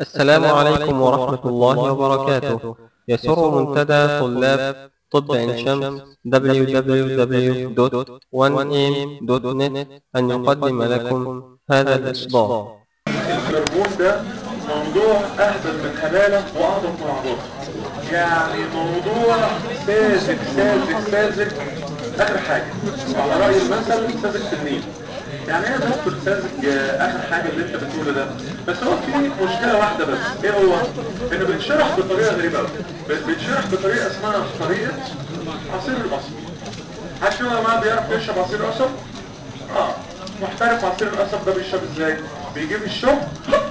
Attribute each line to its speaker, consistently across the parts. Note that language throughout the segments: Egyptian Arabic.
Speaker 1: السلام عليكم ورحمة الله وبركاته يسر منتدى طلاب طب عين شمس www.1am.net أن يقدم لكم هذا الإصدار
Speaker 2: الهرمون ده موضوع اهبل من هباله واهبط من عباطه يعني موضوع ساذج ساذج ساذج اخر حاجه على راي المثل ساذج في النيل يعني ايه دكتور ساذج آه، اخر حاجه اللي انت بتقوله ده بس هو في مشكله واحده بس ايه هو انه بيتشرح بطريقه غريبه قوي بيتشرح بطريقه اسمها طريقه عصير القصب عشان هو ما بيعرف يشرب عصير قصب اه محترف عصير القصب ده بيشرب ازاي بيجيب الشرب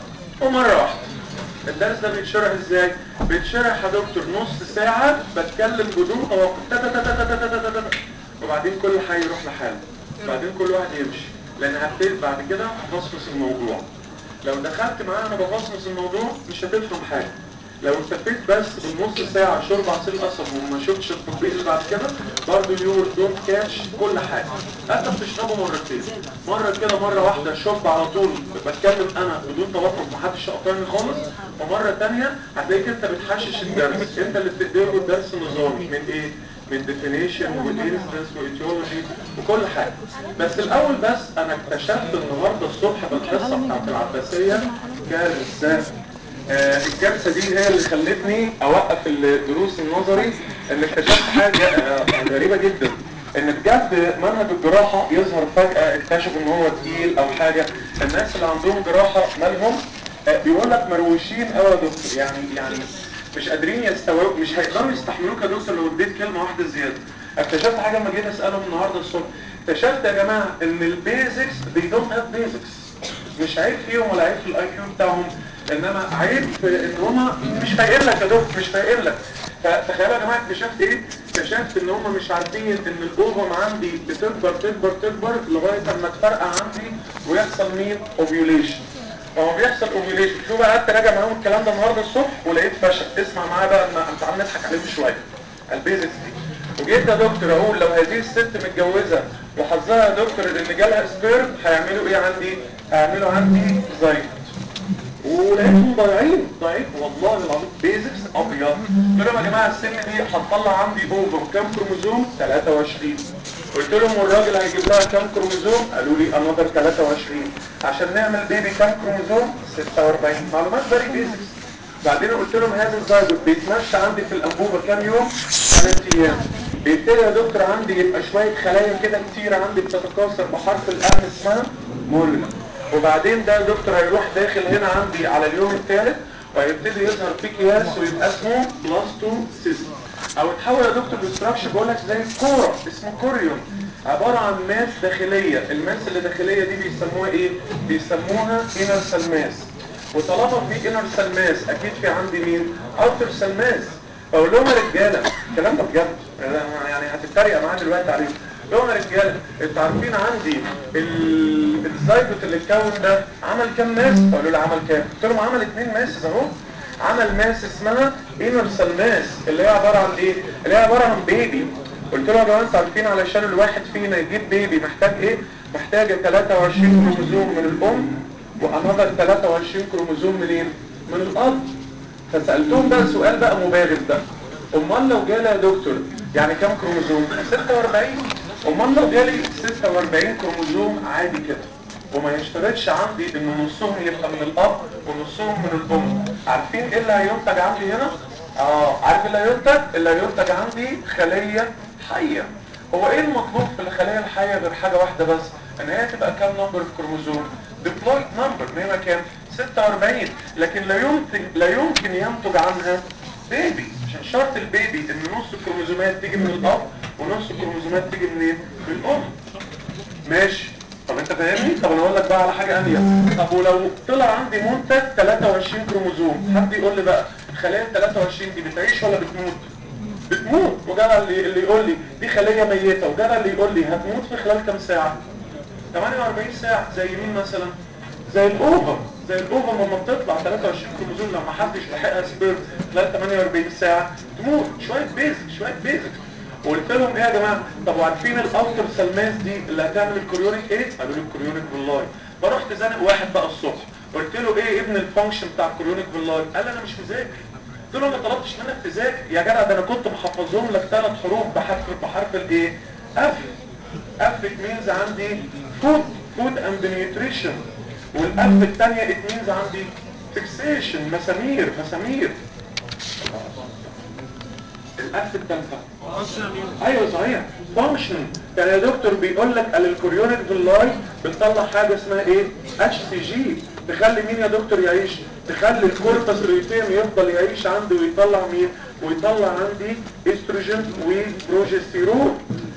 Speaker 2: ومره واحده الدرس ده بيتشرح ازاي بيتشرح يا دكتور نص ساعه بتكلم بدون توقف تا- تا- تا- تا- تا- تا- تا- تا- تا- تا. وبعدين كل حي يروح لحاله بعدين كل واحد يمشي لان هبتدي بعد كده هفصص الموضوع لو دخلت معايا انا بفصص الموضوع مش هتفهم حاجه لو اكتفيت بس بالنص ساعة شرب عصير قصب وما شفتش التطبيق اللي بعد كده برضه يو دونت كاتش كل حاجة انت بتشربه مرتين مرة كده مرة واحدة شرب على طول بتكلم انا بدون توقف محدش يقطعني خالص ومرة تانية هتلاقيك انت بتحشش الدرس انت اللي بتديله الدرس نظامي من ايه؟ من ديفينيشن وانستنس وايتيولوجي وكل حاجة بس الاول بس انا اكتشفت النهاردة الصبح بالحصة بتاعت العباسية كارثة آه، الجلسة دي هي اللي خلتني اوقف الدروس النظري ان اكتشفت حاجة آه، غريبة جدا ان بجد منهج الجراحة يظهر فجأة اكتشف ان هو تقيل او حاجة الناس اللي عندهم جراحة مالهم آه، بيقول لك مروشين قوي يا دكتور يعني يعني مش قادرين يستوعبوا مش هيقدروا يستحملوك يا دكتور لو اديت كلمة واحدة زيادة اكتشفت حاجة لما جيت اسألهم النهاردة الصبح اكتشفت يا جماعة ان البيزكس they don't have basics مش عيب فيهم ولا عيب في الاي كيو بتاعهم انما عيب في ان هما مش فايقين لك يا دكتور مش فايقين لك فتخيلوا يا جماعه اكتشفت ايه؟ اكتشفت ان هما مش عارفين ان الاوفم عندي بتكبر تكبر تكبر لغايه اما تفرقع عندي ويحصل مين؟ اوفيوليشن هو بيحصل اوفيوليشن شوف بقى قعدت راجع معاهم الكلام ده النهارده الصبح ولقيت فشل اسمع معايا بقى اما تعال نضحك عليهم شويه البيزكس دي وجيت يا دكتور اقول لو هذه الست متجوزه وحظها يا دكتور ان جالها سبيرم هيعملوا ايه عندي؟ هيعملوا عندي زيت ولقيتهم ضايعين ضايعين والله العظيم بيزكس ابيض قلت لهم يا جماعه السن دي هتطلع عندي اوفر كام كروموزوم 23 قلت لهم والراجل هيجيب لها كام كروموزوم قالوا لي انذر 23 عشان نعمل بيبي كام كروموزوم 46 معلومات فيري بيزكس بعدين قلت لهم هذا الزيجوت بيتمشى عندي في الانبوبه كام يوم 3 ايام بيبتدي يا دكتور عندي يبقى شويه خلايا كده كتير عندي بتتكاثر بحرف الام اسمها مولنا وبعدين ده يا دكتور هيروح داخل هنا عندي على اليوم الثالث وهيبتدي يظهر في كياس ويبقى اسمه بلاستوسيست او تحول يا دكتور الاستراكشر بقول لك زي الكوره اسمه كوريون عباره عن ماس داخليه الماس اللي داخليه دي بيسموها ايه بيسموها انر سلماس وطالما في انر سلماس اكيد في عندي مين اوتر سلماس اقول لهم يا رجاله الكلام ده بجد يعني هتتريق معايا دلوقتي عليه لهم يا رجاله انتوا عارفين عندي ال- الزيجوت اللي اتكون ده عمل كام ماس قالوا لي عمل كام قلت لهم عمل اتنين ماسز اهو عمل ماس اسمها انر سلماس اللي هي عباره عن ايه اللي هي عباره عن بيبي قلت لهم يا جماعه انتوا عارفين علشان الواحد فينا يجيب بيبي محتاج ايه محتاج 23 كروموزوم من الام وانذر 23 كروموزوم منين من الاب فسألتهم بقى سؤال بقى مبالغ ده امال لو جالي يا دكتور يعني كام كروموزوم 46 امال لو جالي 46 كروموزوم عادي كده وما يشترطش عندي ان نصهم يبقى من الاب ونصهم من الام عارفين ايه اللي هينتج عندي هنا اه عارف اللي هينتج اللي هينتج عندي خليه حيه هو ايه المطلوب في الخليه الحيه غير حاجه واحده بس ان هي تبقى كام نمبر كروموزوم ديبلويد نمبر ان هي كام 46 لكن لا يمكن لا يمكن ينتج عنها بيبي عشان شرط البيبي ان نص الكروموزومات تيجي من الاب ونص الكروموزومات تيجي منين من الام ماشي طب انت فاهمني طب انا اقول لك بقى على حاجه انية طب ولو طلع عندي منتج 23 كروموزوم حد يقول لي بقى خلايا ال 23 دي بتعيش ولا بتموت بتموت وجرى اللي, اللي يقول لي دي خليه ميته وجرى اللي يقول لي هتموت في خلال كام ساعه 48 ساعه زي مين مثلا زي الاوفر زي الاوفر لما بتطلع 23 كروموزوم لما حدش لحقها سبيرم خلال 48 ساعه تموت شويه بيزك شويه بيزك وقلت لهم ايه يا جماعه طب وعارفين الاوتر سلماس دي اللي هتعمل الكوريونيك ايه قالوا لي الكوريونيك بالله فرحت زنق واحد بقى الصبح قلت له ايه ابن الفانكشن بتاع الكوريونيك فيلاي قال لي انا مش مذاكر قلت له ما طلبتش منك تذاكر يا جدع ده انا كنت محفظهم لك ثلاث حروف بحرف بحرف الايه اف اف مينز عندي فود فود اند نيوتريشن والاف الثانيه ات مينز عندي فيكسيشن مسامير مسامير الاف الثالثه ايوه صحيح فانكشن يعني يا دكتور بيقول لك قال الكوريونيك فيلاي بتطلع حاجه اسمها ايه اتش سي جي تخلي مين يا دكتور يعيش تخلي الكوربس ريتيم يفضل يعيش عندي ويطلع مين ويطلع عندي استروجين وبروجستيرون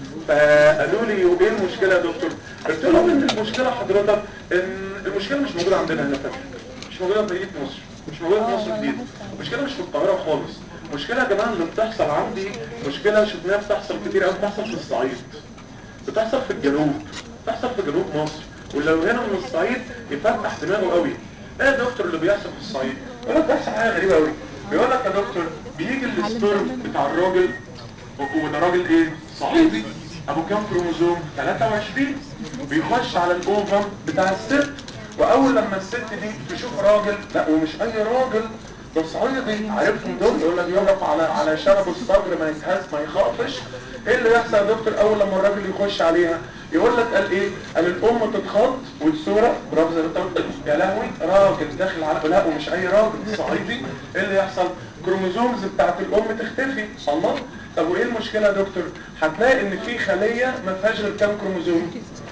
Speaker 2: فقالوا لي وايه المشكله يا دكتور قلت لهم ان المشكله حضرتك ان المشكله مش موجوده عندنا هنا في مش موجوده في مدينه مصر مش موجوده في مصر جديد المشكله مش في القاهره خالص المشكله يا جماعه اللي بتحصل عندي مشكله شفناها بتحصل كتير قوي بتحصل في الصعيد بتحصل في الجنوب بتحصل في جنوب مصر ولو هنا من الصعيد يفتح دماغه قوي ايه يا دكتور اللي بيحصل في الصعيد يقول لك بيحصل حاجه غريبه قوي بيقول لك يا دكتور بيجي السبرم بتاع الراجل وده راجل ايه صعيدي ابو كام كروموزوم 23 بيخش على الاوفر بتاع الست واول لما الست دي تشوف راجل لا ومش اي راجل ده صعيدي عارفهم دول يقول لك يقف على على شنب الصدر ما يتهز ما يخافش ايه اللي يحصل يا دكتور اول لما الراجل يخش عليها يقول لك قال ايه قال الام تتخض والصوره برافو زي ما انت قلت يا لهوي راجل داخل على لا ومش اي راجل صعيدي ايه اللي يحصل كروموزومز بتاعت الام تختفي الله طب وايه المشكله يا دكتور هتلاقي ان في خليه ما فيهاش غير كام كروموزوم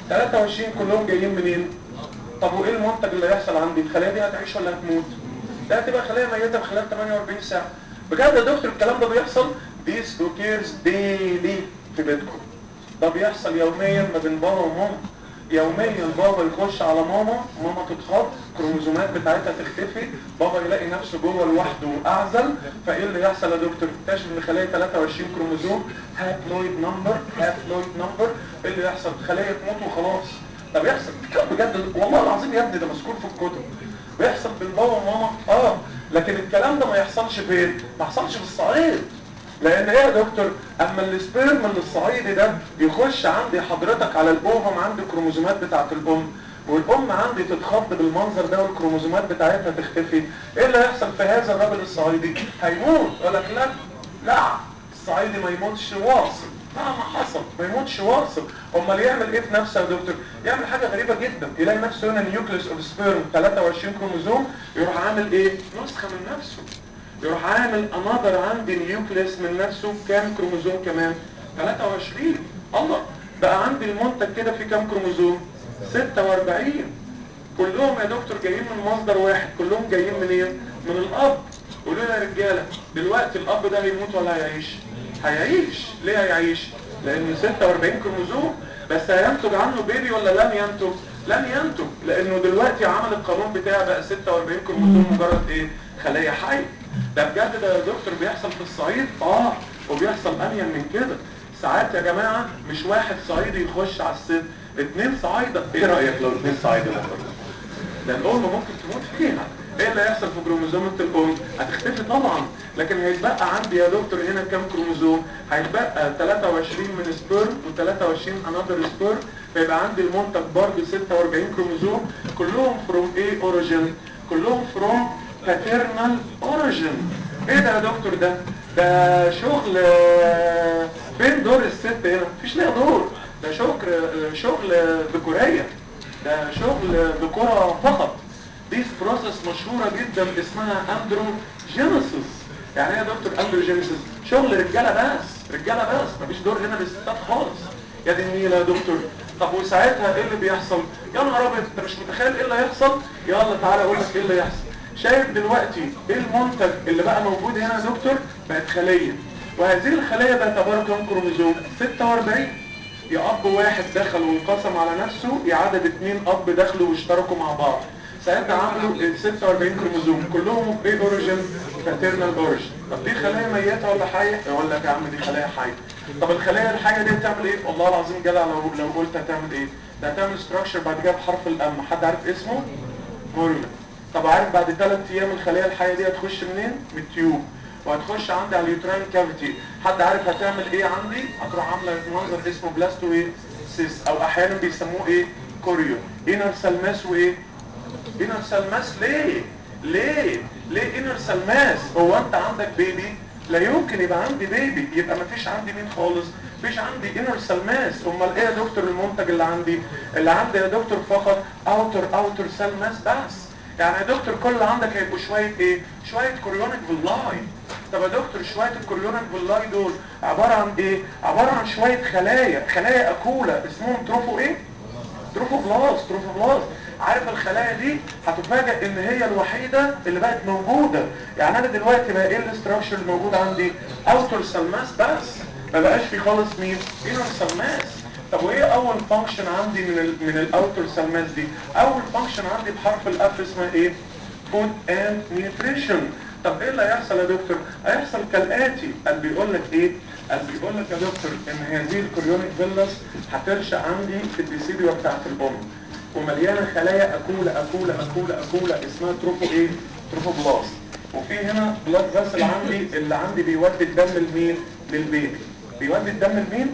Speaker 2: 23 كلهم جايين منين طب وايه المنتج اللي هيحصل عندي الخليه دي هتعيش ولا هتموت ده هتبقى خليه ميته في خلال 48 ساعه بجد يا دكتور الكلام ده بيحصل this occurs daily في بيتكم ده بيحصل يوميا ما بين بابا وماما يوميا بابا يخش على ماما ماما تتخض الكروموزومات بتاعتها تختفي بابا يلاقي نفسه جوه لوحده واعزل فايه اللي يحصل يا دكتور اكتشف ان خلايا 23 كروموزوم هابلويد نمبر هابلويد نمبر ايه اللي يحصل خلايا تموت وخلاص ده بيحصل كان بجد والله العظيم يا ابني ده مذكور في الكتب بيحصل بين بابا وماما اه لكن الكلام ده ما يحصلش فين ما يحصلش في الصعيد لان ايه يا دكتور اما السبيرم اللي الصعيدي ده يخش عندي حضرتك على الاوفم عند الكروموزومات بتاعت الام والام عندي تتخض بالمنظر ده والكروموزومات بتاعتها تختفي ايه اللي هيحصل في هذا الراجل الصعيدي هيموت يقول لك لا لا الصعيدي ما يموتش واصل مهما حصل ما يموتش واصل امال يعمل ايه في نفسه يا دكتور يعمل حاجه غريبه جدا يلاقي نفسه هنا نيوكليس اوف سبيرم 23 كروموزوم يروح عامل ايه نسخه من نفسه يروح عامل انذر عندي نيوكليس من نفسه كام كروموزوم كمان 23 الله بقى عندي المنتج كده في كام كروموزوم 46 كلهم يا دكتور جايين من مصدر واحد كلهم جايين منين إيه؟ من الاب قولوا لي يا رجاله دلوقتي الاب ده هيموت ولا هيعيش هيعيش ليه هيعيش لانه 46 كروموزوم بس هينتج عنه بيبي ولا لن ينتج لن ينتج لانه دلوقتي عمل القانون بتاعه بقى 46 كروموزوم مجرد ايه خليه حيه ده بجد ده يا دكتور بيحصل في الصعيد اه وبيحصل انيل من كده ساعات يا جماعه مش واحد صعيدي يخش على الست اتنين صعايده ايه رايك لو اتنين صعايده ده الام ممكن تموت فيها ايه اللي هيحصل في كروموزومة الام هتختفي طبعا لكن هيتبقى عندي يا دكتور هنا كام كروموزوم هيتبقى 23 من سبيرم و23 انذر سبيرم فيبقى عندي المنتج برضه 46 كروموزوم كلهم فروم ايه اوريجين كلهم فروم باترنال اوريجين ايه ده يا دكتور ده ده شغل فين دور الست هنا مفيش ليها دور ده شغل شغل ذكوريه ده شغل ذكوره فقط دي بروسس مشهوره جدا اسمها اندروجينيسيس يعني ايه يا دكتور اندروجينيسيس شغل رجاله بس رجاله بس مفيش دور هنا للستات خالص يا دي النيله يا دكتور طب وساعتها ايه اللي بيحصل يا نهار ابيض انت مش متخيل ايه اللي هيحصل يلا تعالى اقول لك ايه اللي يحصل شايف دلوقتي ايه المنتج اللي بقى موجود هنا يا دكتور بقت خليه وهذه الخليه بقت عباره كام كروموزوم 46 يا اب واحد دخل وانقسم على نفسه يا عدد اتنين اب دخلوا واشتركوا مع بعض ساعتها عملوا ال 46 كروموزوم كلهم في اوريجين باترنال اوريجين طب دي خلايا ميته ولا حيه يقول لك يا عم دي خلايا حيه طب الخلايا الحيه دي بتعمل ايه والله العظيم جدع لو لو قلت هتعمل ايه ده هتعمل ستراكشر بعد كده بحرف الام حد عارف اسمه مورلا طب عارف بعد ثلاث ايام الخلايا الحيه دي هتخش منين من التيوب وهتخش عندي على اليوتراين كافيتي حد عارف هتعمل ايه عندي هتروح عامله منظر اسمه بلاستو ايه سيس او احيانا بيسموه ايه كوريو انر سلماس وايه انر سيل ماس ليه ليه ليه انر سيل ماس هو انت عندك بيبي لا يمكن يبقى عندي بيبي يبقى ما فيش عندي مين خالص مفيش عندي انر سيل ماس امال ايه يا دكتور المنتج اللي عندي اللي عندي يا دكتور فقط اوتر اوتر سيل ماس بس يعني يا دكتور كل اللي عندك هيبقوا شويه ايه شويه كوريونيك فيلاي طب يا دكتور شويه الكوريونيك فيلاي دول عباره عن ايه عباره عن شويه خلايا خلايا اكوله اسمهم تروفو ايه تروفوبلاست تروفوبلاست عارف الخلايا دي هتفاجئ ان هي الوحيدة اللي بقت موجودة يعني انا دلوقتي بقى ايه الاستراكشر اللي موجود عندي اوتر سلماس بس ما بقاش في خالص مين انر سلماس طب وايه اول فانكشن عندي من ال من الاوتر سلماس دي اول فانكشن عندي بحرف الاف اسمها ايه فود اند نيوتريشن طب ايه اللي هيحصل يا دكتور هيحصل كالاتي قال بيقول لك ايه قال بيقول لك يا دكتور ان هذه الكوريونيك فيلاس هترشق عندي في الديسيديو بتاعت الام ومليانه خلايا اكوله اكوله اكوله اكوله اسمها تروفو ايه تروفوبلاست وفي هنا بلاد فاسل عندي اللي عندي بيودي الدم لمين للبيبي بيودي الدم لمين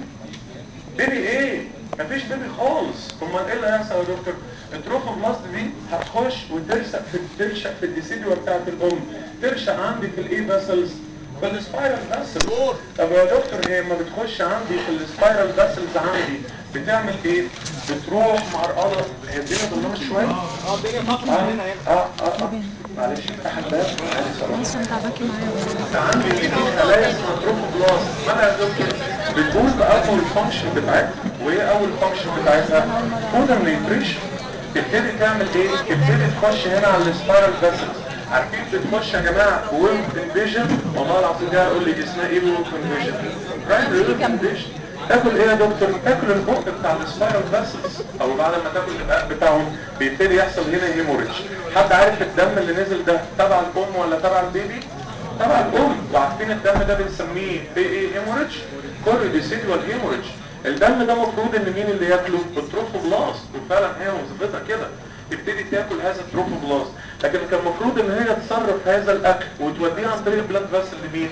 Speaker 2: بيبي ايه مفيش بيبي خالص امال ايه اللي هيحصل يا دكتور التروفوبلاست دي هتخش وترشق في ترشق في الديسيديو بتاعت الام ترشق عندي في الايه فاسلز في السبايرال فاسلز طب يا دكتور هي لما بتخش عندي في السبايرال فاسلز عندي بتعمل ايه بتروح معرقله هي الدنيا ضلمت شويه
Speaker 3: اه الدنيا فاطمه
Speaker 2: اه
Speaker 3: هنا هنا
Speaker 2: اه اه آه. معلش افتح الباب معلش سلام
Speaker 4: معلش انا تعباكي معايا
Speaker 2: عندي في خلايا اسمها تروفوبلاست مالها يا دكتور بتقوم باول فانكشن بتاعتها وايه اول فانكشن بتاعتها فود نيوتريشن تبتدي تعمل ايه تبتدي تخش هنا على السبايرال فاسلز عارفين بتخش يا جماعه ويلف انفيجن والله العظيم ده يقول لي دي اسمها ايه ويلف انفيجن برايمري ويلف انفيجن تاكل ايه يا دكتور تاكل البق بتاع السبايرال فاسلز او بعد ما تاكل البق بتاعهم بيبتدي يحصل هنا هيموريدج حد عارف الدم اللي نزل ده تبع الام ولا تبع البيبي تبع الام وعارفين الدم ده بنسميه ايه ايه هيموريدج كل ديسيدوال هيموريدج الدم ده المفروض ان مين اللي ياكله التروفوبلاست وفعلا هي وظيفتها كده تبتدي تاكل هذا التروفوبلاست لكن كان المفروض ان هي تصرف هذا الاكل وتوديه عن طريق البلاد فاسل لمين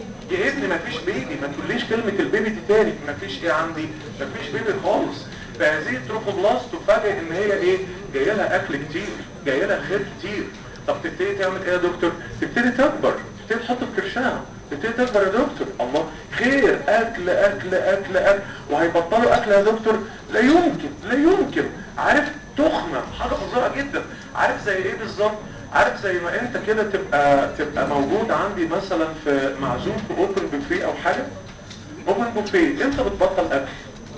Speaker 2: يا ابني مفيش بيبي ما تقوليش كلمة البيبي دي تاني مفيش ايه عندي مفيش بيبي خالص فهذه التروفوبلاست تفاجئ ان هي ايه جاي لها اكل كتير جاي لها خير كتير طب تبتدي تعمل ايه يا دكتور تبتدي تكبر تبتدي تحط في كرشها تبتدي تكبر يا دكتور الله خير اكل اكل اكل اكل وهيبطلوا اكل يا دكتور لا يمكن لا يمكن عارف تخمة حاجة فظيعة جدا عارف زي ايه بالظبط عارف زي ما انت كده تبقى تبقى موجود عندي مثلا في معزوم في اوبن بوفيه او حاجه اوبن بوفيه انت بتبطل اكل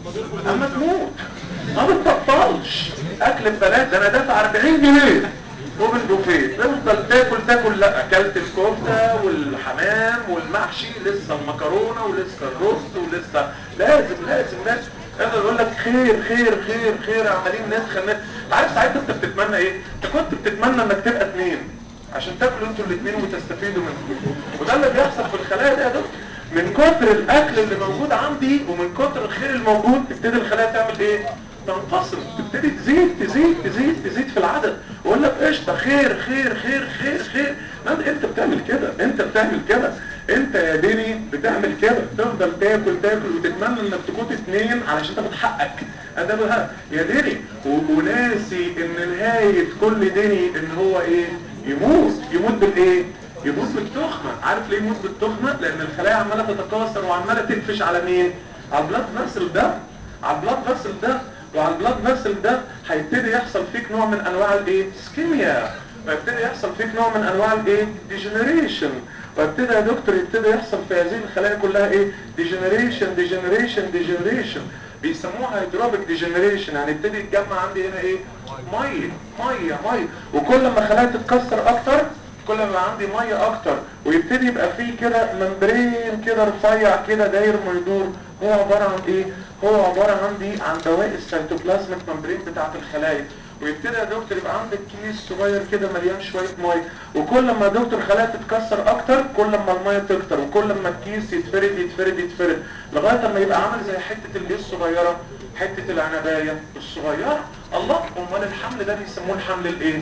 Speaker 2: اما تموت ما بتبطلش اكل ببلاش ده انا دافع 40 جنيه اوبن بوفيه تفضل تاكل تاكل لا اكلت الكفته والحمام والمحشي لسه المكرونه ولسه الرز ولسه لازم لازم لازم انا يقول لك خير خير خير خير عمالين نسخن نسخن عارف ساعتها انت بتتمنى ايه انت كنت بتتمنى انك تبقى اثنين عشان تاكلوا انتوا الاثنين وتستفيدوا منه وده اللي بيحصل في الخلايا ده يا دكتور من كتر الاكل اللي موجود عندي ومن كتر الخير الموجود تبتدي الخلايا تعمل ايه تنقسم تبتدي تزيد تزيد تزيد تزيد في العدد واقول لك قشطه خير خير خير خير خير لا انت بتعمل كده انت بتعمل كده انت يا ديني بتعمل كده تفضل تاكل تاكل وتتمنى انك تكون اتنين علشان تاخد حقك ده بقى يا ديني و- وناسي ان نهاية كل ديني ان هو ايه يموت يموت بالايه يموت بالتخمة عارف ليه يموت بالتخمة لان الخلايا عمالة تتكاثر وعمالة تقفش على مين على البلاد فاسل ده على البلاد فاسل ده وعلى البلاد فاسل ده هيبتدي يحصل فيك نوع من انواع الايه سكيميا ويبتدي يحصل فيك نوع من انواع الايه ديجنريشن ويبتدي يا دكتور يبتدي يحصل في هذه الخلايا كلها ايه ديجنريشن ديجنريشن ديجنريشن بيسموها هيدروبيك ديجنريشن يعني يبتدي يتجمع عندي هنا ايه ميه ميه ميه وكل ما خلايا تتكسر اكتر كل ما يبقى عندي ميه اكتر ويبتدي يبقى فيه كده ممبرين كده رفيع كده داير ما يدور هو عباره عن ايه هو عباره عندي عن بواقي السيتوبلازميك ممبرين بتاعه الخلايا ويبتدي يا دكتور يبقى عندك كيس صغير كده مليان شويه ميه وكل ما يا دكتور خلايا تتكسر اكتر كل ما الميه تكتر وكل ما الكيس يتفرد يتفرد يتفرد لغايه ما يبقى عامل زي حته الايه الصغيره حته العنبايه الصغيره الله امال الحمل ده بيسموه الحمل الايه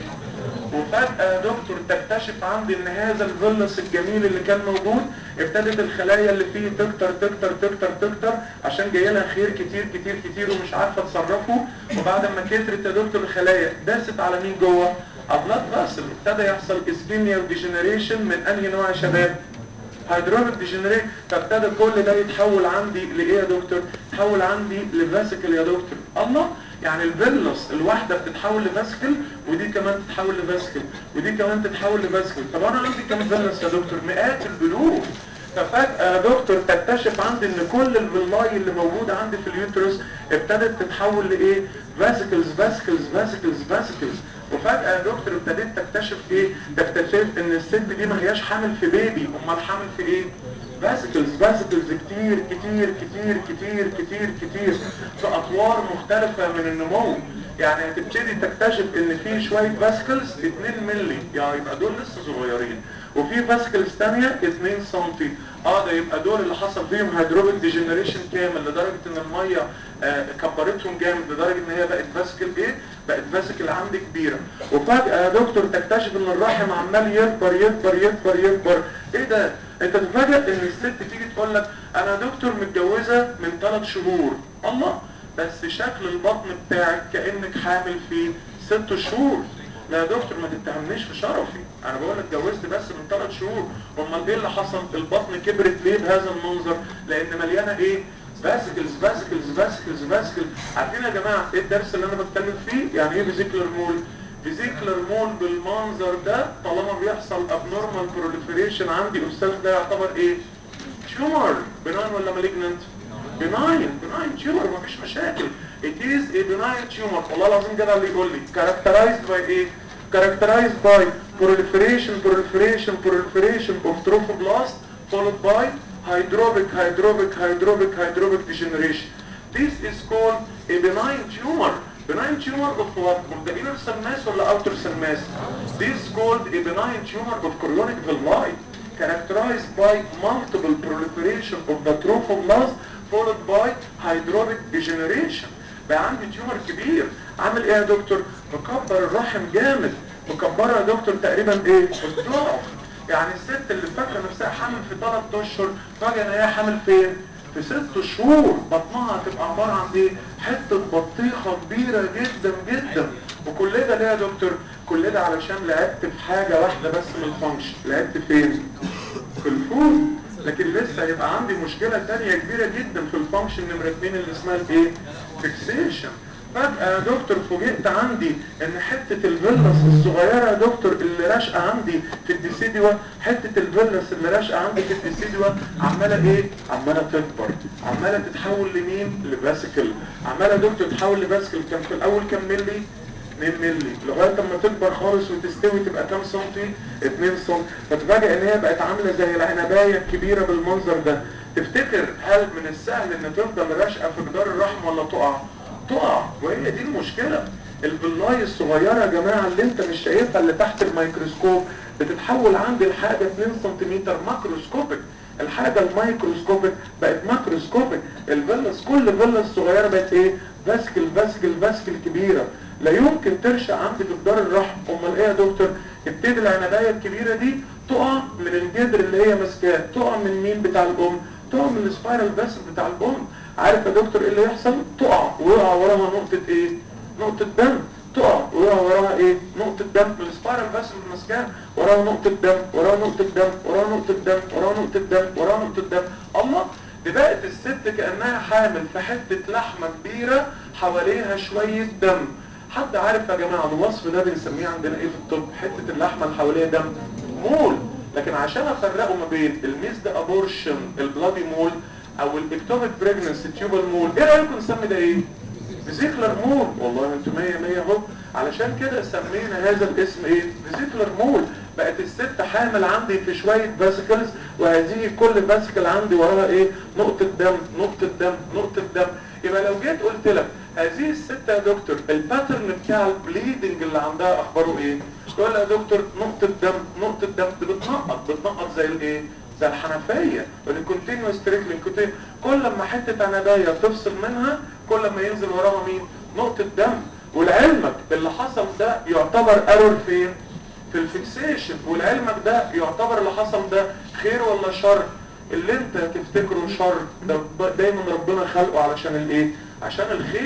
Speaker 2: وفجأة يا دكتور تكتشف عندي ان هذا الفيلس الجميل اللي كان موجود ابتدت الخلايا اللي فيه تكتر تكتر تكتر تكتر عشان جاي لها خير كتير كتير كتير ومش عارفة تصرفه وبعد ما كترت يا دكتور الخلايا داست على مين جوه ابلاد فاسل ابتدى يحصل اسكيميا وديجنريشن من انهي نوع يا شباب هيدروليك ديجنريت فابتدى كل ده يتحول عندي لايه يا دكتور يتحول عندي لفاسيكل يا دكتور الله يعني الفيلوس الواحده بتتحول لفاسيكل ودي كمان تتحول لفاسيكل ودي كمان تتحول لفاسيكل طب انا عندي كام فيلوس يا دكتور مئات البلوغ ففجأة يا دكتور تكتشف عندي ان كل الفيلاي اللي موجودة عندي في اليوترس ابتدت تتحول لايه فاسيكلز فاسيكلز فاسيكلز فاسيكلز وفجأة يا دكتور ابتديت تكتشف ايه تكتشف ان الست دي ما هياش حامل في بيبي امال حامل في ايه فاسيكلز فاسيكلز كتير كتير كتير كتير كتير كتير في اطوار مختلفة من النمو يعني هتبتدي تكتشف ان في شوية فاسيكلز 2 مللي يعني يبقى دول لسه صغيرين وفي فاسيكلز ثانيه 2 سم اه ده يبقى دول اللي حصل فيهم هيدروبيك ديجنريشن كامل لدرجه ان الميه آه كبرتهم جامد لدرجه ان هي بقت فاسيكل ايه بقت فاسيكل عندي كبيره وفجاه يا دكتور تكتشف ان الرحم عمال يكبر يكبر يكبر يكبر ايه ده انت تفاجئ ان الست تيجي تقول لك انا دكتور متجوزه من 3 شهور الله بس شكل البطن بتاعك كانك حامل في 6 شهور لا يا دكتور ما تتهمنيش في شرفي انا بقول لك اتجوزت بس من 3 شهور امال ايه اللي حصل البطن كبرت ليه بهذا المنظر لان مليانه ايه فاسيكلز فاسيكلز فاسيكلز فاسيكلز عارفين يا جماعه ايه الدرس اللي انا بتكلم فيه يعني ايه فيزيكلر مول فيزيكلر مول بالمنظر ده طالما بيحصل ابنورمال بروليفريشن عندي استاذ ده يعتبر ايه تيومر بناين ولا مالجننت بناين بناين تيومر مفيش مشاكل it is a benign tumor والله العظيم جدع اللي يقول لي characterized by ايه characterized by proliferation proliferation proliferation of trophoblast followed by hydropic hydropic hydropic hydropic degeneration this is called a benign tumor benign tumor of what of the inner cell mass ولا outer cell mass this is called a benign tumor of chorionic villi characterized by multiple proliferation of the trophoblast followed by hydropic degeneration بقى عندي تيومر كبير عامل ايه يا دكتور مكبر الرحم جامد مكبره يا دكتور تقريبا ايه الضعف يعني الست اللي فاكره نفسها حامل في 3 اشهر فجاه ان هي حامل فين في ست شهور بطنها هتبقى عباره عن ايه حته بطيخه كبيره جدا جدا وكل ده ليه يا دكتور كل ده علشان لعبت في حاجه واحده بس من الفانكشن لعبت فين في الفود لكن لسه هيبقى عندي مشكلة تانية كبيرة جدا في الفانكشن نمرة اتنين اللي اسمها الايه؟ فيكسيشن فجأة يا دكتور فوجئت عندي ان حتة الفيلس الصغيرة يا دكتور اللي راشقة عندي في الديسيديوا حتة الفيلس اللي راشقة عندي في الديسيديوا عمالة ايه؟ عمالة تكبر عمالة تتحول لمين؟ لفاسيكل عمالة يا دكتور تتحول لفاسيكل كان في الاول كام ملي؟ 2 مللي لغايه اما تكبر خالص وتستوي تبقى كام سنتي 2 سم فتفاجئ ان هي بقت عامله زي العنبايه الكبيره بالمنظر ده تفتكر هل من السهل ان تفضل راشقه في جدار الرحم ولا تقع تقع وهي دي المشكله الفلاي الصغيره يا جماعه اللي انت مش شايفها اللي تحت الميكروسكوب بتتحول عندي لحاجه 2 سم ماكروسكوبيك الحاجة الميكروسكوبيك بقت ماكروسكوبيك الفيلس كل فيلس صغيرة بقت ايه فاسكل فاسكل فاسكل كبيرة لا يمكن ترشق عندي في جدار الرحم امال ايه يا دكتور ابتدي العنبايه الكبيره دي تقع من الجدر اللي هي ماسكاه تقع من مين بتاع الام تقع من السبايرال فاسل بتاع الام عارف يا دكتور ايه اللي يحصل تقع ويقع وراها نقطه ايه نقطه دم تقع ويقع وراها ايه نقطه دم من السبايرال فاسل اللي ماسكاه وراها نقطه دم وراها نقطه دم وراها نقطه دم وراها نقطه دم وراها نقطه دم الله دي بقت الست كانها حامل في حته لحمه كبيره حواليها شويه دم حد عارف يا جماعة الوصف ده بنسميه عندنا ايه في الطب حتة اللحمة اللي حواليها دم مول لكن عشان افرقه ما بين الميزد ابورشن البلادي مول او الاكتوبيك بريجننسي تيوبال مول ايه رايكم نسمي ده ايه فيزيكلر مول والله انتوا 100 100 اهو علشان كده سمينا هذا الاسم ايه فيزيكلر مول بقت الست حامل عندي في شوية فاسيكلز وهذه كل فاسيكل عندي وراها ايه نقطة دم نقطة دم نقطة دم يبقى لو جيت قلت لك هذه الست يا دكتور الباترن بتاع البليدنج اللي عندها اخباره ايه يقول لها يا دكتور نقطة دم نقطة دم دي بتنقط بتنقط زي الايه زي الحنفية الكونتينوس تريكلينج كونتينو كل ما حتة عنباية تفصل منها كل ما ينزل وراها مين نقطة دم ولعلمك اللي حصل ده يعتبر ايرور فين في الفيكسيشن ولعلمك ده يعتبر اللي حصل ده خير ولا شر اللي انت تفتكره شر ده دايما ربنا خلقه علشان الايه عشان الخير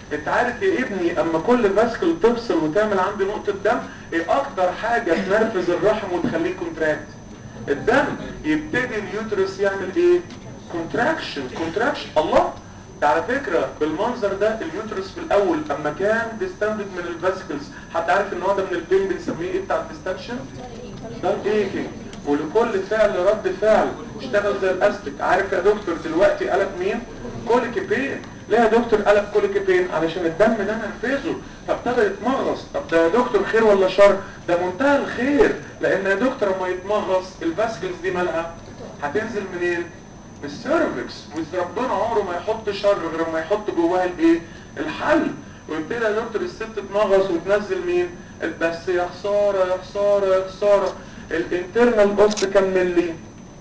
Speaker 2: انت عارف يا ابني اما كل فاسكل تفصل وتعمل عندي نقطة دم ايه اكتر حاجة تنرفز الرحم وتخليه كونتراكت الدم يبتدي اليوترس يعمل ايه كونتراكشن كونتراكشن الله ده على فكرة بالمنظر ده اليوترس في الاول اما كان ديستندد من الفاسكلز حد عارف ان هو ده من البين بنسميه ايه بتاع الديستنشن ده الايكينج ولكل فعل رد فعل اشتغل زي الاستك عارف يا دكتور دلوقتي قلب مين كوليك بين ليه يا دكتور قلب كوليك بين علشان الدم ده منفذه فابتدى يتمغص طب ده يا دكتور خير ولا شر ده منتهى الخير لان يا دكتور لما يتمغص الفاسكلز دي مالها هتنزل منين من السيرفكس ربنا عمره ما يحط شر غير ما يحط جواها الايه الحل ويبتدي يا دكتور الست تنغص وتنزل مين بس يا خساره يا خساره يا خساره الانترنال بوست كام ملي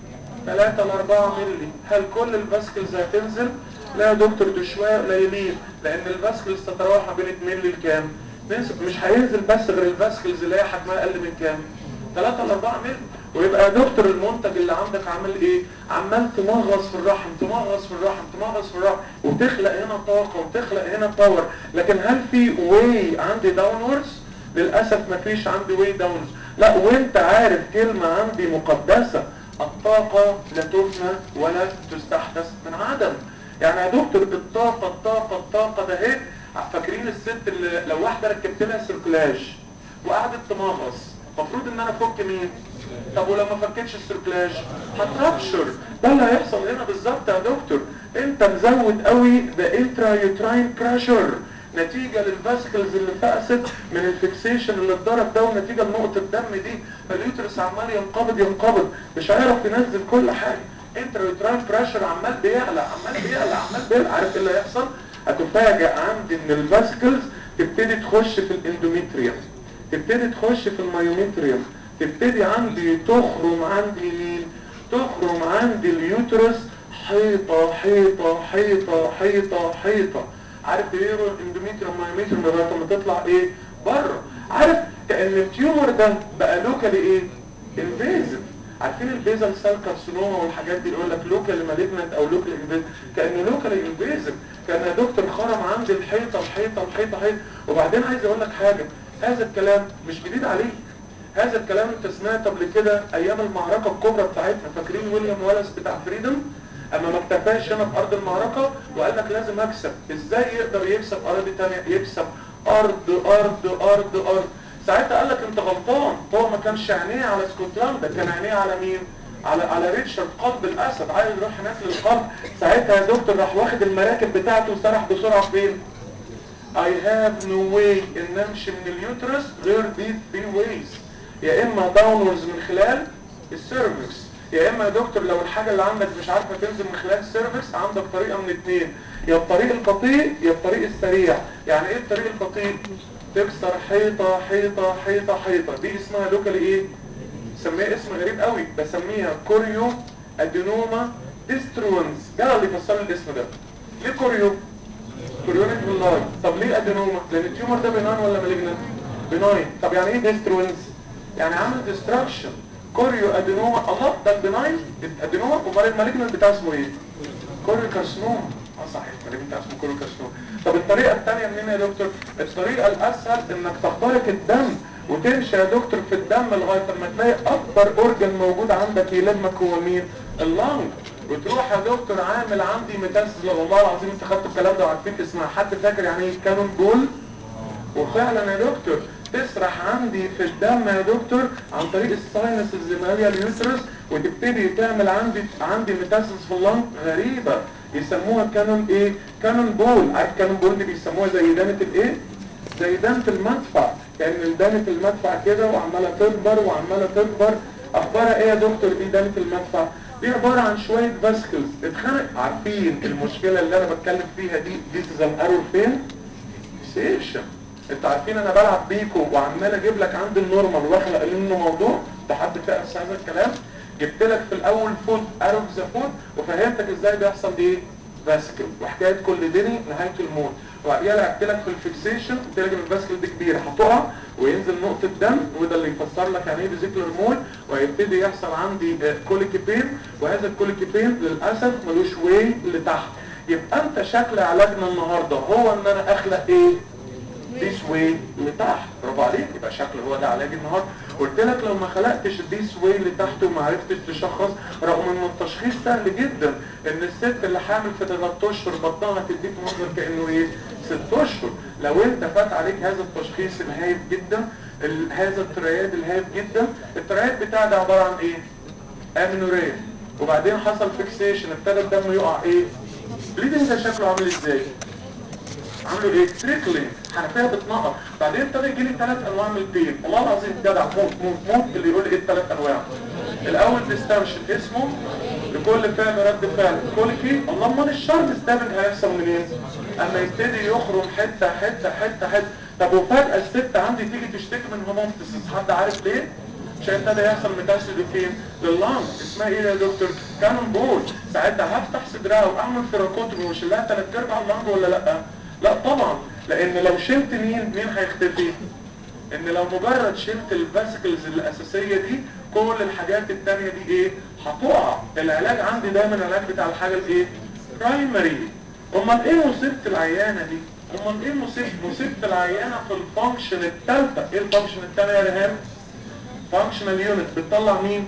Speaker 2: 3 ل 4 ملي هل كل الفاسكلز هتنزل لا يا دكتور دول شويه قليلين لان الفاسكلز تتراوح ما بين 2 ملي لكام مش هينزل بس غير الفاسكلز اللي هي حجمها اقل من كام 3 ل 4 ملي ويبقى يا دكتور المنتج اللي عندك عامل ايه عمال تمغص في الرحم تمغص في الرحم تمغص في الرحم وتخلق هنا طاقه وتخلق هنا باور لكن هل في واي عندي داونورز للاسف مفيش عندي واي داونورز لا وانت عارف كلمه عندي مقدسه الطاقه لا تفنى ولا تستحدث من عدم يعني يا دكتور الطاقه الطاقه الطاقه ده اهي فاكرين الست اللي لو واحده ركبت لها سيركلاج وقعدت تمغص المفروض ان انا افك مين طب ولما فكتش السيركلاج هترابشر ده اللي هيحصل هنا بالظبط يا دكتور انت مزود قوي ذا انترا يوتراين بريشر نتيجة للفاسكلز اللي فقست من الفيكسيشن اللي اتضرب ده ونتيجة لنقطة الدم دي فاليوترس عمال ينقبض ينقبض مش هيعرف ينزل كل حاجة انترا يوتراين بريشر عمال بيعلى عمال بيعلى عمال بيعلى عارف ايه اللي هيحصل؟ هتفاجئ عندي ان الفاسكلز تبتدي تخش في الاندوميتريوم تبتدي تخش في المايوميتريوم تبتدي عندي تخرم عندي مين تخرم عندي اليوترس حيطة حيطة حيطة حيطة حيطة عارف ايه الاندوميتريوم مايوميتريوم لغايه ما تطلع ايه بره عارف كان التيومر ده بقى لوكالي ايه انفيزيف عارفين البيزل سيل كارسينوما والحاجات دي يقول لك لوكال مالجنت او لوكال انفيزيف كانه لوكال انفيزيف كان يا دكتور خرم عندي الحيطه الحيطه الحيطه حيطه وبعدين عايز اقول لك حاجه هذا الكلام مش جديد عليك هذا الكلام انت سمعت قبل كده ايام المعركه الكبرى بتاعتنا فاكرين ويليام والاس بتاع فريدم اما ما اكتفاش هنا في ارض المعركه وقال لك لازم اكسب ازاي يقدر يكسب اراضي ثانيه يكسب ارض ارض ارض ارض ساعتها قال لك انت غلطان هو ما كانش عينيه على اسكتلندا كان عينيه على مين على على ريتشارد قلب الاسد عايز يروح هناك للقلب ساعتها يا دكتور راح واخد المراكب بتاعته وسرح بسرعه فين I have no way ان امشي من اليوترس غير دي three ways يا اما داونورز من خلال السيرفكس يا اما يا دكتور لو الحاجه اللي عندك مش عارفه تنزل من خلال السيرفكس عندك طريقه من اتنين يا الطريق البطيء يا الطريق السريع يعني ايه الطريق البطيء تكسر حيطه حيطه حيطه حيطه دي اسمها لوكالي ايه سميها اسم غريب قوي بسميها كوريو ادينوما ديستروينز ده اللي فسر لي الاسم ده ليه كوريو كوريونيك بالله طب ليه ادينوما لان التيومر ده بناين ولا مالجنت بناين طب يعني ايه ديستروينز يعني عامل ديستراكشن كوريو ادينوما الله ده البناين ادينوما امال المالجنت بتاعه اسمه ايه كوريو كارسنوما اه صحيح المالجنت بتاعه اسمه كوريو كارسنوما طب الطريقه الثانيه منين يا دكتور الطريقه الاسهل انك تخترق الدم وتمشي يا دكتور في الدم لغايه لما تلاقي اكبر اورجن موجود عندك يلمك هو مين اللنج وتروح يا دكتور عامل عندي ميتاستاز والله العظيم انت خدتوا الكلام ده وعارفين اسمها حد فاكر يعني ايه كانون بول وفعلا يا دكتور تسرح عندي في الدم يا دكتور عن طريق الساينس الزمالية اليوترس وتبتدي تعمل عندي عندي ميتاستاز في اللنج غريبة يسموها كانون ايه كانون بول عارف كانون بول دي بيسموها زي دانة الايه زي دانة المدفع كأن دانة المدفع كده وعمالة تكبر وعمالة تكبر اخبارها ايه يا دكتور دي دانة المدفع دي عبارة عن شوية فاسكلز اتخانق عارفين المشكلة اللي انا بتكلم فيها دي دي زي ارور فين سيشن انتوا عارفين انا بلعب بيكو وعمال اجيب لك عند النورمال واخلق منه موضوع لحد فاقس هذا الكلام جبت لك في الاول فوت اروف ذا فوت وفهمتك ازاي بيحصل ايه فاسكل وحكايه كل دني نهايه الموت وبعديها لعبت لك في الفيكسيشن قلت لك الفاسكل دي كبيره هتقع وينزل نقطه دم وده اللي يفسر لك يعني ايه فيزيكولار مول وهيبتدي يحصل عندي كوليك بين وهذا الكوليك بين للاسف ملوش واي لتحت يبقى انت شكل علاجنا النهارده هو ان انا اخلق ايه ديس واي لتحت برافو عليك يبقى شكل هو ده علاج النهارده قلت لك لو ما خلقتش الديس واي لتحت وما عرفتش تشخص رغم ان التشخيص سهل جدا ان الست اللي حامل في ثلاث اشهر بطنها تديك منظر كانه ايه ست اشهر لو انت فات عليك هذا التشخيص الهايف جدا ال- هذا الترياد الهايف جدا الترياد بتاعي ده عباره عن ايه امينوريا وبعدين حصل فيكسيشن ابتدى الدم يقع ايه بليدنج ده شكله عامل ازاي عامله ايه تريكلينج حنفيه بتنقط بعدين ابتدى يجي لي ثلاث انواع من البين والله العظيم جدع موت موت موت اللي يقول لي ايه الثلاث انواع الاول ديستنشن اسمه لكل فعل رد فعل كوليكي الله امال الشرب ستابنج هيحصل منين اما يبتدي يخرم حته حته حته حته طب وفجاه الست عندي تيجي تشتكي من هوموبتسس حد عارف ليه عشان ابتدى يحصل ميتاسيد فين لللنج اسمها ايه يا دكتور كانون بول ساعتها هفتح صدرها واعمل فيراكوتومي واشيلها ثلاث ارباع اللنج ولا لا لا طبعا لان لو شلت مين مين هيختفي ان لو مجرد شلت الفاسيكلز الاساسيه دي كل الحاجات التانية دي ايه هتقع العلاج عندي دايما العلاج بتاع الحاجه الايه برايمري امال ايه مصيبه العيانه دي امال ايه مصيبه مصيبه العيانه في الفانكشن الثالثه ايه الفانكشن الثانيه يا ريهام فانكشنال يونت بتطلع مين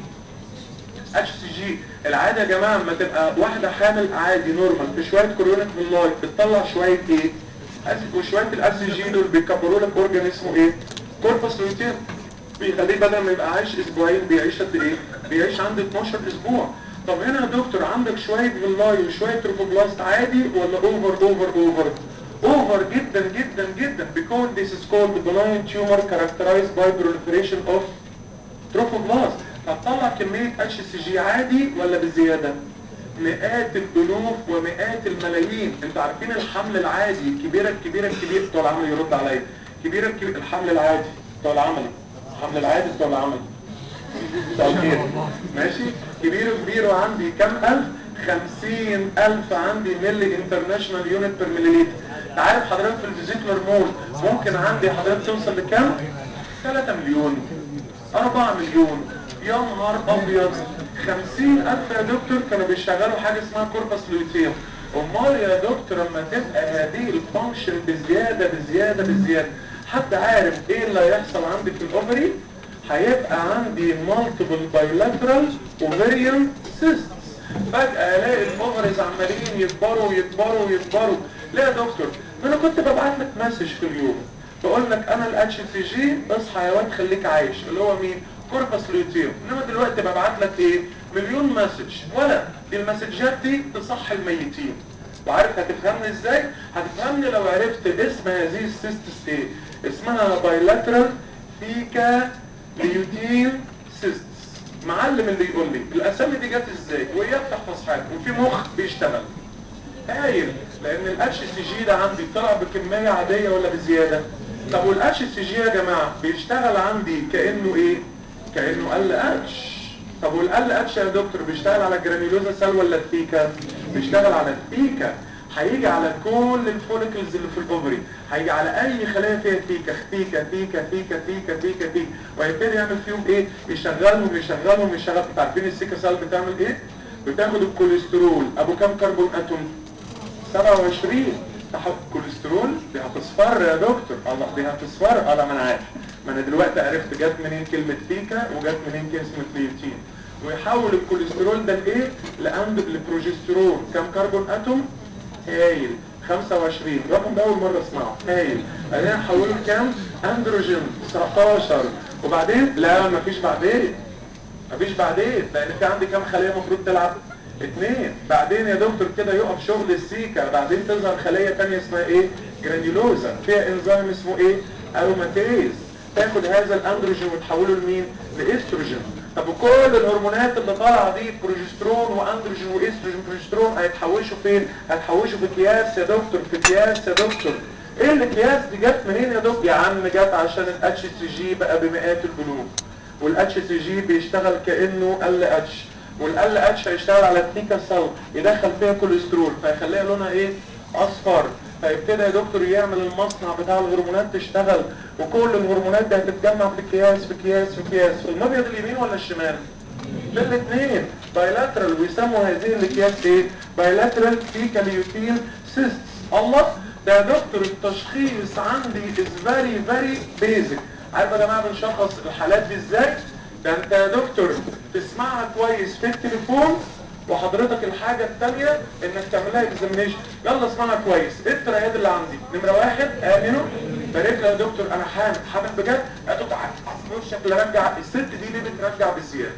Speaker 2: اتش سي جي العاده يا جماعه لما تبقى واحده حامل عادي نورمال في شويه كورونيك باللايف بتطلع شويه ايه أس- وشويه الاس جي دول بيكبروا لك اورجان اسمه ايه كوربس لوتير بيخليه بدل ما يبقى عايش اسبوعين بيعيش قد ايه بيعيش عند 12 اسبوع طب هنا يا دكتور عندك شويه فيلاي وشويه تروفوبلاست عادي ولا اوفر اوفر اوفر اوفر جدا جدا جدا because this is called benign tumor characterized by proliferation of تروفوبلاست هتطلع كمية اتش سي جي عادي ولا بزيادة مئات الالوف ومئات الملايين انتوا عارفين الحمل العادي كبيرة كبيرة كبيرة بتوع العمل يرد عليا كبيرة كبيرة الحمل العادي بتوع العمل الحمل العادي بتوع العمل بتوع الخير ماشي كبير كبير وعندي كام الف خمسين الف عندي ملي انترناشونال يونت بير مليليتر تعرف حضرتك في الفيزيكولار مول ممكن عندي حضرتك توصل لكام 3 مليون 4 مليون يا نهار ابيض 50 الف يا دكتور كانوا بيشغلوا حاجه اسمها كوربس لوتيوم امال يا دكتور لما تبقى هذه الفانكشن بزياده بزياده بزياده حد عارف ايه اللي هيحصل عندي في الاوفري هيبقى عندي مالتيبل بايلاترال اوفريان سيستس فجأة الاقي الاوفرز عمالين يكبروا ويكبروا ويكبروا لا يا دكتور ما انا كنت ببعت لك مسج في اليوم بقول لك انا الاتش سي جي اصحى يا واد خليك عايش اللي هو مين كوربس لوتيوم انما دلوقتي ببعت لك ايه مليون مسج ولا دي المسجات دي تصح الميتين وعارف هتفهمني ازاي هتفهمني لو عرفت اسم هذه السيستس ايه اسمها بايلاترال فيكا ليوتين سيستس معلم اللي يقول لي الاسامي دي جت ازاي وهي بتحفظ حاجه وفي مخ بيشتغل هايل لان الاتش سي جي ده عندي طلع بكميه عاديه ولا بزياده طب والاتش سي جي يا جماعه بيشتغل عندي كانه ايه كانه ال اتش طب والال اتش يا دكتور بيشتغل على الجرانيولوزا سيل ولا الثيكا بيشتغل على الثيكا هيجي على كل الفوليكلز اللي في الاوفري هيجي على اي خلايا فيها ثيكا ثيكا ثيكا ثيكا ثيكا ثيكا ثيكا ويبتدي يعمل فيهم ايه يشغلهم يشغلهم يشغلهم انتوا عارفين الثيكا سيل بتعمل ايه بتاخد الكوليسترول ابو كام كربون اتوم 27 تحط كوليسترول دي هتصفر يا دكتور الله دي هتصفر اه لا ما انا عارف ما انا دلوقتي عرفت جت منين كلمه ثيكا وجت منين كلمه ليوتين ويحول الكوليسترول ده لايه لاند لبروجسترون كام كربون اتوم هايل 25 الرقم ده اول مره اسمعه هايل بعدين نحوله لكام اندروجين 19 وبعدين لا مفيش بعدين مفيش بعدين لان في عندي كام خليه المفروض تلعب اثنين بعدين يا دكتور كده يقف شغل السيكا بعدين تظهر خليه ثانيه اسمها ايه جرانيولوزا فيها انزيم اسمه ايه اروماتيز تاخد هذا الاندروجين وتحوله لمين لاستروجين طب وكل الهرمونات اللي طالعه دي بروجسترون واندروجين واستروجين بروجسترون هيتحوشوا فين هيتحوشوا في اكياس يا دكتور في اكياس يا دكتور ايه الاكياس دي جت منين يا دكتور يا عم جت عشان الاتش سي جي بقى بمئات البلوغ والاتش سي جي بيشتغل كانه ال اتش والال اتش هيشتغل على الثيكا سيل يدخل فيها كوليسترول فيخليها لونها ايه اصفر فيبتدي يا دكتور يعمل المصنع بتاع الهرمونات تشتغل وكل الهرمونات دي هتتجمع في اكياس في اكياس في اكياس في المبيض اليمين ولا الشمال في في الاثنين بايلاترال ويسموا هذه الاكياس ايه بايلاترال فيكاليوتين سيست الله ده يا دكتور التشخيص عندي از فيري فيري بيزك عارف يا جماعه بنشخص الحالات دي ازاي ده انت يا دكتور تسمعها كويس في التليفون وحضرتك الحاجة الثانية انك تعملها اكزامينيشن يلا اسمعها كويس ايه التريات اللي عندي نمرة واحد امنه بارك يا دكتور انا حامل حامل بجد هتقول وشك رجع الست دي ليه بترجع بالزيادة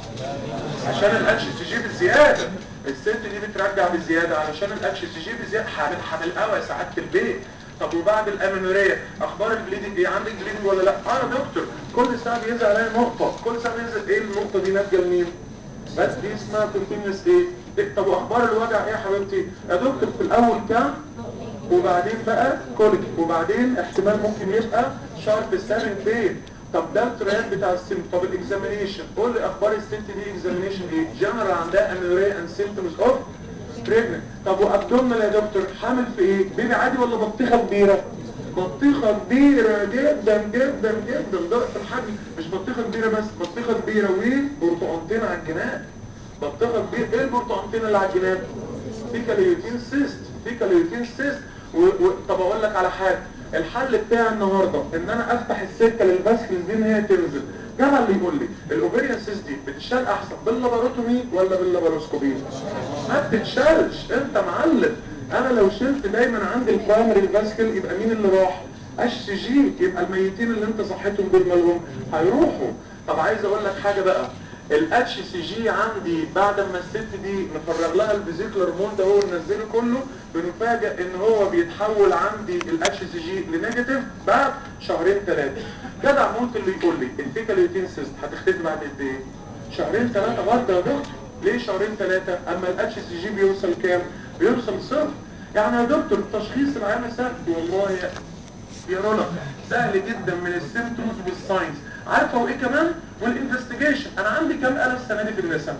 Speaker 2: عشان الاتش تي جي بالزيادة الست دي بترجع بالزيادة علشان الاتش تي جي بالزيادة حامل حامل قوي يا سعادة البيت طب وبعد الامنورية اخبار البليدنج ايه عندك بليدنج ولا لا اه يا دكتور كل ساعة بينزل عليا نقطة كل ساعة بينزل ايه النقطة دي ناتجة لمين بس دي اسمها continuous ايه طب واخبار الوجع ايه يا حبيبتي يا دكتور في الاول كام وبعدين بقى كوليك وبعدين احتمال ممكن يبقى شارب ستارنج بين طب ده التريات بتاع السم طب الاكزامينيشن قول لي اخبار الست دي اكزامينيشن ايه جنرال عندها اميوريا اند سيمبتومز اوف بريجننت طب وابدومنال يا دكتور حامل في ايه بيبي عادي ولا بطيخه كبيره بطيخه كبيره جدا جدا جدا ضغط الحجم مش بطيخه كبيره بس بطيخه كبيره وبرتقانتين على الجناب بطيخه كبيره ايه البرتقانتين اللي على الجناب فيكاليوتين سيست فيكاليوتين سيست و... و... طب اقول لك على حاجه الحل بتاعي النهارده ان انا افتح السكه للفاسكلز دي ان هي تنزل جمع اللي يقول لي الاوفيريان سيست دي بتشال احسن باللاباروتومي ولا باللاباروسكوبي ما بتتشالش انت معلم انا لو شلت دايما عندي البرايمري فاسكل يبقى مين اللي راح اش جي يبقى الميتين اللي انت صحيتهم دول مالهم هيروحوا طب عايز اقول لك حاجه بقى الاتش سي جي عندي بعد ما الست دي نفرغ لها الفيزيكولار مول ده هو ننزله كله بنفاجئ ان هو بيتحول عندي الاتش سي جي لنيجاتيف بعد شهرين ثلاثه جدع موت اللي يقول لي الفيكاليوتين سيست هتختفي بعد قد ايه شهرين ثلاثه برضه يا دكتور ليه شهرين ثلاثه اما الاتش سي جي بيوصل كام بيوصل صفر يعني يا دكتور تشخيص العيان سهل والله يا يا رولا سهل جدا من السيمتومز والساينز عارفه وايه كمان والانفستيجيشن انا عندي كام آلة السنه دي في النساء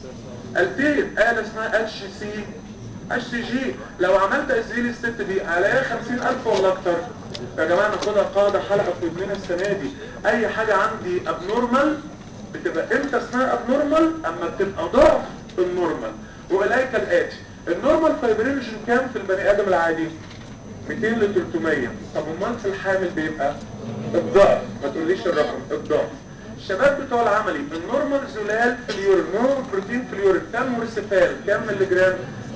Speaker 2: قالتين آلة اسمها اتش سي اتش سي جي لو عملت اسئله الست دي هلاقيها 50000 ولا اكتر يا جماعه ناخدها قاعده حلقه في ودننا السنه دي اي حاجه عندي ابنورمال بتبقى امتى اسمها ابنورمال اما بتبقى ضعف النورمال واليك الاتي النورمال فايبرينجن كام في البني ادم العادي 200 ل 300 طب امال في الحامل بيبقى الضعف ما تقوليش الرقم الضعف الشباب بتوع العملي النورمال زلال في اليورين نورمال بروتين في اليورين كام مرسفال كام ملي جرام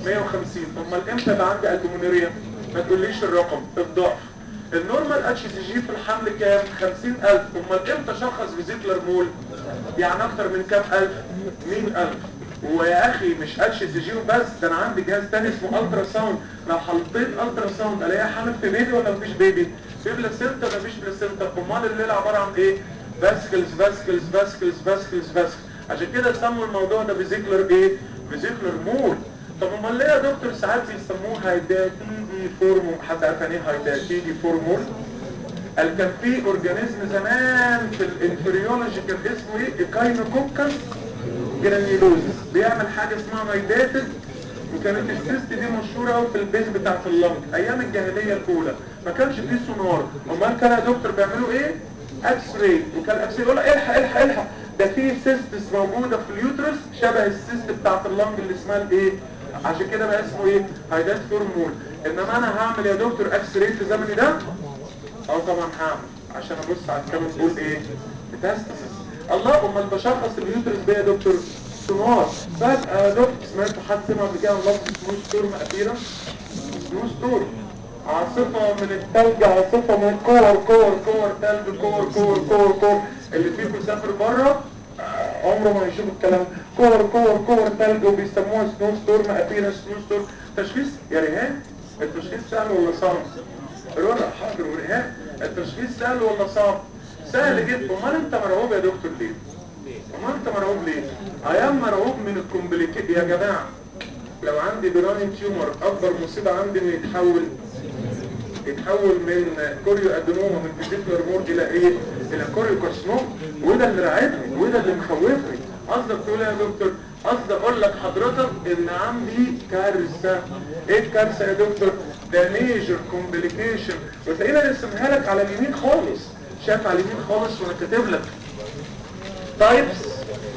Speaker 2: 150 امال امتى يبقى عندي البومينوريا ما تقوليش الرقم الضعف النورمال اتش سي جي في الحمل كام 50000 امال امتى شخص فيزيكلر مول يعني اكتر من كام الف 100000 ويا اخي مش اتش سي جي وبس ده انا عندي جهاز تاني اسمه الترا ساوند لو حطيت الترا ساوند الاقيها حامل في بيبي ولا مفيش بيبي في بلاسينتا مفيش بلاسينتا امال الليله عباره عن ايه فاسكلز فاسكلز فاسكلز فاسكلز فاسكلز عشان كده سموا الموضوع ده فيزيكلر ايه فيزيكلر مول طب امال ليه يا دكتور ساعات بيسموه هايداتيدي فورمول حد عارف يعني ايه هايداتيدي فورمول قال كان في اورجانيزم زمان في الانفريولوجي كان اسمه ايه كاينوكوكس جرانيولوزس بيعمل حاجه اسمها مايداتد وكانت السيست دي مشهوره قوي في البيز بتاعت اللنج ايام الجاهليه الاولى ما كانش فيه سونار امال كان يا دكتور بيعملوا ايه اكس راي وكان الاكس راي يقول لك الحق الحق الحق ده في سيستس موجوده في اليوترس شبه السيست بتاعت اللنج اللي اسمها الايه عشان كده بقى اسمه ايه هايدات فورمول انما انا هعمل يا دكتور اكس راي في زمني ده اه طبعا هعمل عشان ابص على الكلام بقول ايه ميتاستاسيس الله امال بشخص اليوترس ده يا دكتور سونار فجأة يا دكتور سمعت حد سمع قبل كده عن لفظ سنو ستورم اخيرا سنو ستورم عاصفة من التلج عاصفة من كور كور كور تلج كور كور كور كور اللي فيكم سافر بره عمره ما يشوف الكلام كور كور كور تلج وبيسموها سنو ستورم اخيرا سنو ستورم تشخيص يا ريهان التشخيص سهل ولا صعب؟ الوضع حاضر وريهان التشخيص سهل ولا صعب؟ سهل جدا امال انت مرعوب يا دكتور ليه؟ امال انت مرعوب ليه؟ ايام مرعوب من الكومبليكيت يا جماعه لو عندي براني تيومر اكبر مصيبه عندي انه يتحول يتحول من كوريو ادينوما من فيزيكولار مور الى ايه الى كوريو كارسينوم وده اللي راعبني وده اللي مخوفني قصدك تقول يا دكتور قصدي اقول لك حضرتك ان عندي كارثه ايه الكارثه يا دكتور ده ميجر كومبليكيشن وتلاقينا رسمها لك على اليمين خالص شايف على اليمين خالص وانا كاتب لك تايبس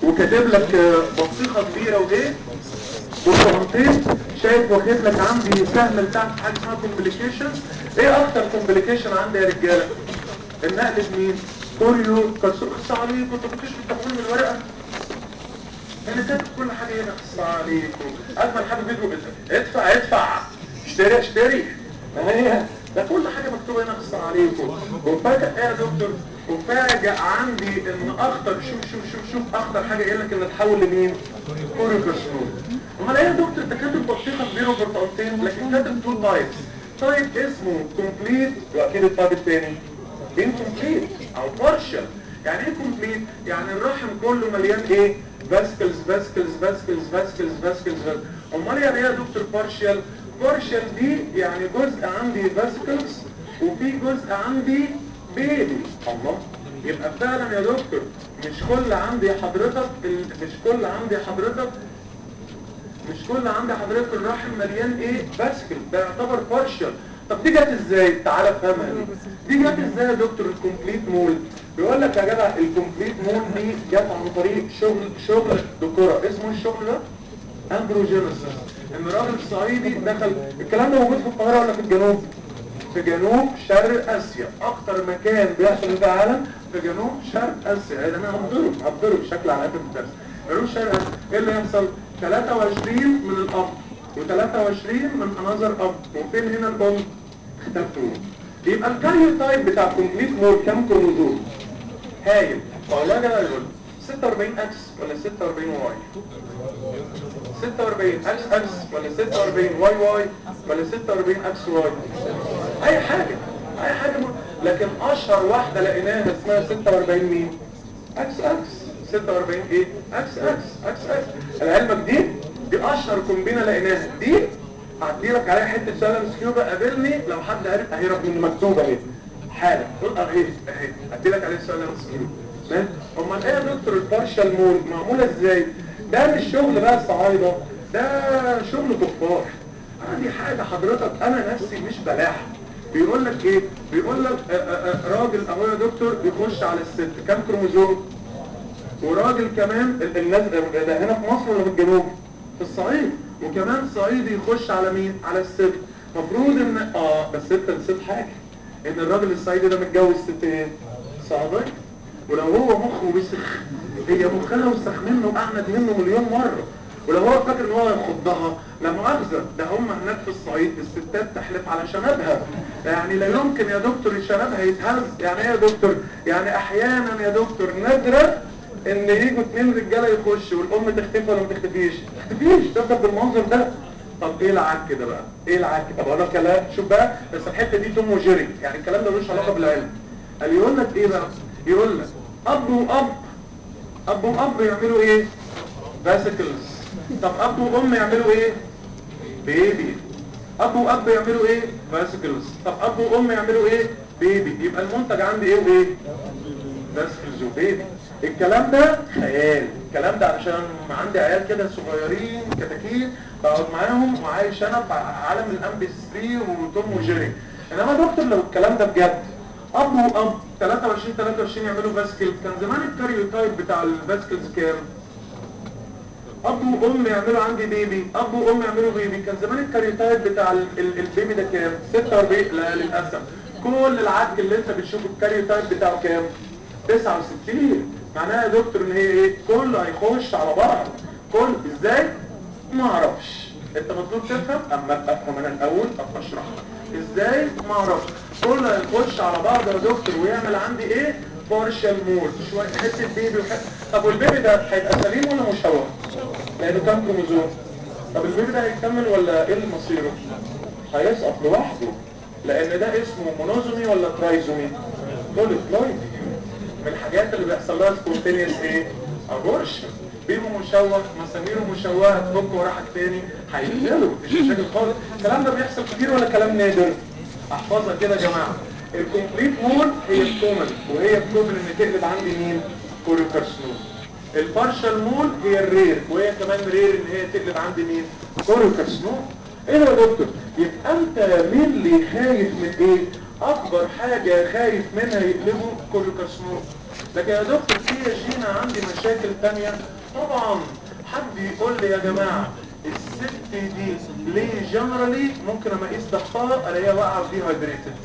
Speaker 2: وكاتب لك آه، بطيخه كبيره وايه وصورتين شايف واخد لك عندي سهم بتاعت حاجه اسمها كومبليكيشن ايه اكتر كومبليكيشن عندي يا رجاله النقل بمين كوريو كسر خص عليكم انتوا كنتوش بتاخدوا من الورقه انا كاتب كل حاجه هنا خص عليكم اجمل حاجه فيديو ادفع ادفع اشتري اشتري اهي ده كل حاجه مكتوبه هنا خص عليكم وفاجئ ايه يا دكتور وفاجئ عندي ان اخطر شوف شوف شوف شوف اخطر حاجه قايل لك ان تحول لمين كوريو كسر امال ايه يا دكتور انت كاتب بطيخه كبيره وبرتقالتين لكن كاتب تو تايبس تايب اسمه كومبليت واكيد التايب الثاني incomplete او partial يعني ايه complete يعني الرحم كله مليان ايه فاسكلز فاسكلز فاسكلز فاسكلز فاسكلز امال يعني ايه يا دكتور partial partial دي يعني جزء عندي فاسكلز وفي جزء عندي بيبي الله يبقى فعلا يا دكتور مش كل عندي حضرتك ال- مش كل عندي حضرتك مش كل عند حضرتك الرحم مليان ايه باسكل ده يعتبر بارشل طب دي جت ازاي تعالى افهمها دي دي جت ازاي يا دكتور الكومبليت مول بيقول لك يا جدع الكومبليت مول دي جت عن طريق شغل شغل دكتوره اسمه الشغل ده اندروجينيسيس ان راجل صعيدي دخل الكلام ده موجود في القاهره ولا في الجنوب في جنوب شرق اسيا اكتر مكان بيحصل في العالم في جنوب شرق اسيا يعني انا هضرب هضرب بشكل على قد الدرس جنوب شرق اسيا ايه اللي يحصل 23 من الاب و23 من انذر اب وفين هنا الام اختفوا يبقى الكاريو تايب بتاع كومبليت مول كام كروموزوم هايل والله ده يقول 46 اكس ولا 46 واي 46 اكس اكس ولا 46 واي واي ولا 46 اكس واي اي حاجة اي حاجة م... لكن اشهر واحدة لقيناها اسمها 46 مين اكس اكس 46 ايه اكس اكس اكس اكس العلمك دي دي اشهر كومبينة لقيناها دي هعدي لك عليها حتة سؤال مسكيوبة قابلني لو حد عرف اهي رقم مكتوبة اهي حالا قول اهي اهي هدي لك عليه سؤال مسكيوبة تمام امال ايه يا دكتور البارشال مول معمولة ازاي ده مش شغل بقى الصعايدة ده شغل كفار انا دي حاجة حضرتك انا نفسي مش بلاحة بيقول لك ايه بيقول لك آه، آه، آه، راجل اهو يا دكتور بيخش على الست كام كروموزوم وراجل كمان ال- الناس ده ده هنا في مصر ولا في الجنوب في الصعيد وكمان صعيدي يخش على مين على الست مفروض ان اه بس انت نسيت حاجه ان الراجل الصعيدي ده متجوز ست ايه صعيدي ولو هو مخه وسخ هي مخها وسخ منه واعند منه مليون مره ولو هو فاكر ان هو يخضها لا مؤاخذه ده هم هناك في الصعيد الستات تحلف على شنبها يعني لا يمكن يا دكتور شنبها يتهز يعني ايه يا دكتور يعني احيانا يا دكتور نادره ان يجوا اتنين رجاله يخشوا والام تختفي ولا ما تختفيش ما تختفيش تفضل بالمنظر ده طب ايه العك كده بقى ايه العك طب اقول لك كلام شوف بقى بس الحته دي توم وجيري يعني الكلام ده ملوش علاقه بالعلم قال يقول لك ايه بقى يقول لك اب واب اب واب يعملوا ايه فاسيكلز طب اب وام يعملوا ايه بيبي اب واب يعملوا ايه فاسيكلز طب اب وام يعملوا ايه بيبي يبقى المنتج عندي ايه وايه فاسيكلز وبيبي الكلام ده خيال الكلام ده علشان عندي عيال كده صغيرين كتاكيت بقعد معاهم وعايش انا في عالم الام بي 3 وتوم وجيري انما يا دكتور لو الكلام ده بجد اب واب 23 23 يعملوا فاسكل كان زمان الكاريوتايب بتاع الفاسكلز كام اب وام يعملوا عندي بيبي اب وام يعملوا بيبي كان زمان الكاريوتايب بتاع ال ال البيبي ده كام 46 لا للاسف كل العك اللي انت بتشوفه الكاريوتايب بتاعه كام 69 معناها يا دكتور ان هي ايه كله هيخش على بعض كل ازاي ما اعرفش انت مطلوب تفهم اما افهم انا الاول ابقى اشرح لك ازاي ما اعرفش كله هيخش على بعض يا دكتور ويعمل عندي ايه بارشال مول شويه حته بيبي وحته طب والبيبي ده هيبقى سليم ولا مشوه لانه كام كروموزوم طب البيبي ده هيكمل ولا ايه اللي مصيره هيسقط لوحده لان ده اسمه مونوزومي ولا ترايزومي بوليبلويد من الحاجات اللي بيحصل لها سبونتينيوس ايه ابورشن بيبقوا مشوه مساميره مشوهه تفك وراحك تاني هينزلوا مفيش مشاكل خالص الكلام ده بيحصل كتير ولا كلام نادر احفظها كده يا جماعه الكومبليت مول هي الكومن وهي الكومن ان تقلب عندي مين كوريوكارسنوم البارشال مول هي الرير وهي كمان رير ان هي تقلب عندي مين كوريوكارسنوم ايه يا دكتور يبقى انت مين اللي خايف من ايه اكبر حاجة خايف منها يقلبوا كوريوكارسنوم لكن يا دكتور في يا جينا عندي مشاكل تانية طبعا حد يقول لي يا جماعه الست دي ليه جنرالي ممكن اما اقيس ضغطها الاقيها واقعه دي هايدريتد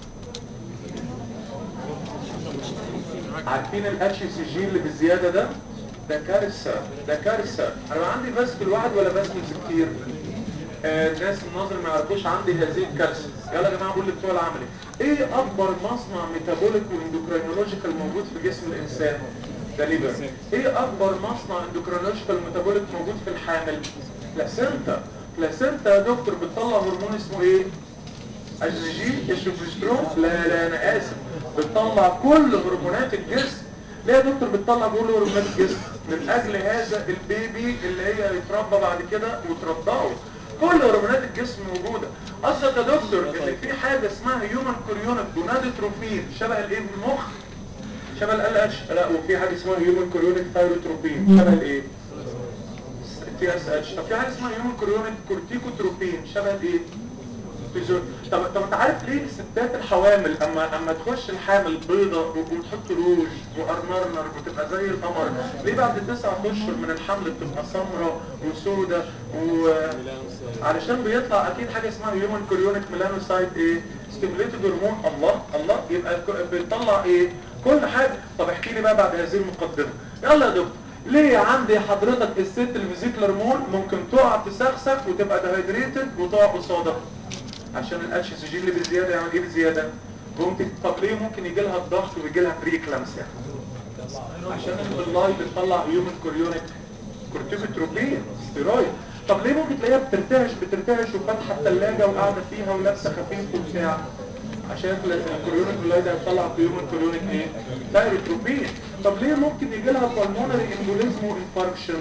Speaker 2: عارفين الاتش سي جي اللي بالزياده ده ده كارثه ده كارثه انا بقى عندي فاسكل واحد ولا فاسكلز كتير آه الناس الناظر ما يعرفوش عندي هذه الكارثه يلا يا جماعه قول لي بتوع العملي ايه اكبر مصنع ميتابوليك واندوكرينولوجيكال موجود في جسم الانسان ده ليبر ايه اكبر مصنع اندوكرينولوجيكال ميتابوليك موجود في الحامل بلاسينتا بلاسينتا يا دكتور بتطلع هرمون اسمه ايه اجنجين الشوفسترون لا لا انا اسف بتطلع كل هرمونات الجسم ليه يا دكتور بتطلع كل هرمونات الجسم من اجل هذا البيبي اللي هي يتربى بعد كده وترضعه كل هرمونات الجسم موجودة قصدك يا دكتور ان في حاجة اسمها هيومن كوريونيك جونادوتروبين شبه الايه في المخ شبه ال اتش لا وفي حاجة اسمها هيومن كوريونيك ثايروتروبين شبه الايه تي اس اتش طب في حاجة اسمها هيومن كوريونيك كورتيكوتروبين شبه الايه فيزيو- طب طب انت عارف ليه الستات الحوامل اما اما تخش الحامل بيضة و- وتحط روج وارنرنر وتبقى زي القمر ليه بعد تسعة اشهر من الحمل بتبقى سمراء وسودة وعلشان بيطلع اكيد حاجة اسمها هيومن كوريونيك ميلانوسايت ايه ستيموليتد هرمون الله الله يبقى ك- بيطلع ايه كل حاجة طب احكي لي بقى بعد هذه المقدمة يلا يا دكتور ليه عندي حضرتك الست الفيزيكلر مول ممكن تقع تسخسخ وتبقى دهيدريتد وتقع قصادها عشان الاتش سي جي اللي بزياده يعني ايه بزياده ممكن طب ليه ممكن يجي لها الضغط ويجي لها بريكلامسيا عشان اللاي بتطلع هيومن كوريونيك كورتيكوتروبين ستيرويد طب ليه ممكن تلاقيها بترتعش بترتعش وفاتحه الثلاجه وقاعده فيها ولابسه خفيف وبتاع عشان الكوريونيك اللاي ده بيطلع هيومن كوريونيك ايه ثايروتروبين طب ليه ممكن يجي لها بالمونري امبوليزم وانفاركشن